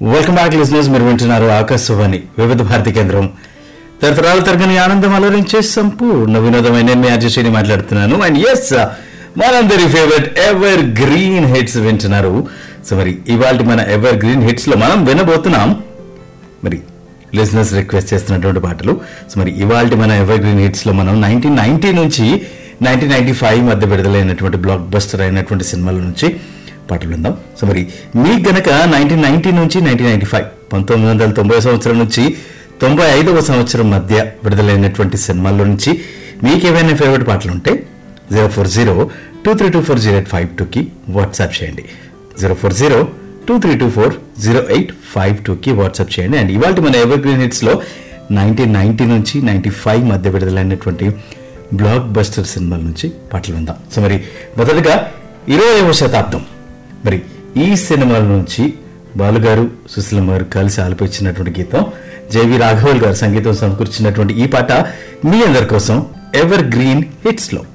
welcome back లిజినెస్ మీరు వింటున్నారు ఆకాశవాణి వివిధ భారతి కేంద్రం తరతరాల తరగని ఆనందం అలరించే సంపూర్ణ వినోదమైన నేను మీ అజయశ్రీని మాట్లాడుతున్నాను అండ్ ఎస్ మనందరి ఫేవరెట్ ఎవర్ గ్రీన్ హిట్స్ వింటున్నారు సో మరి ఇవాళ మన ఎవర్ గ్రీన్ హిట్స్ లో మనం వినబోతున్నాం మరి లిజినెస్ రిక్వెస్ట్ చేస్తున్నటువంటి పాటలు సో మరి ఇవాళ మన ఎవర్ గ్రీన్ హిట్స్ లో మనం నైన్టీన్ నైన్టీ నుంచి నైన్టీన్ నైన్టీ ఫైవ్ మధ్య విడుదలైనటువంటి బ్లాక్ బస్టర్ అయినటువంటి సినిమాల నుంచి పాటలు విందాం సో మరి మీకు గనక నైన్టీన్ నైన్టీ నుంచి నైన్టీన్ నైన్టీ ఫైవ్ పంతొమ్మిది వందల తొంభై సంవత్సరం నుంచి తొంభై ఐదవ సంవత్సరం మధ్య విడుదలైనటువంటి సినిమాల నుంచి మీకు ఏవైనా ఫేవరెట్ పాటలు ఉంటే zero four zero two three two four zero eight five టూకి వాట్సాప్ చేయండి zero four zero two three two four zero eight five టూకి వాట్సాప్ చేయండి అండ్ ఇవాళ మన ఎవర్ గ్రీన్ హిట్స్లో నైన్టీన్ నైన్టీ నుంచి నైన్టీ ఫైవ్ మధ్య విడుదలైనటువంటి బ్లాక్ బస్టర్ సినిమాల నుంచి పాటలు విందాం సో మరి మొదటగా ఇరవైవ శతాబ్దం మరి ఈ సినిమాల నుంచి బాలుగారు సుశీలమ్మ గారు కలిసి ఆలపించినటువంటి గీతం జేవి రాఘవల్ గారు సంగీతం సమకూర్చినటువంటి ఈ పాట మీ అందరి కోసం ఎవర్ గ్రీన్ హిట్స్ లో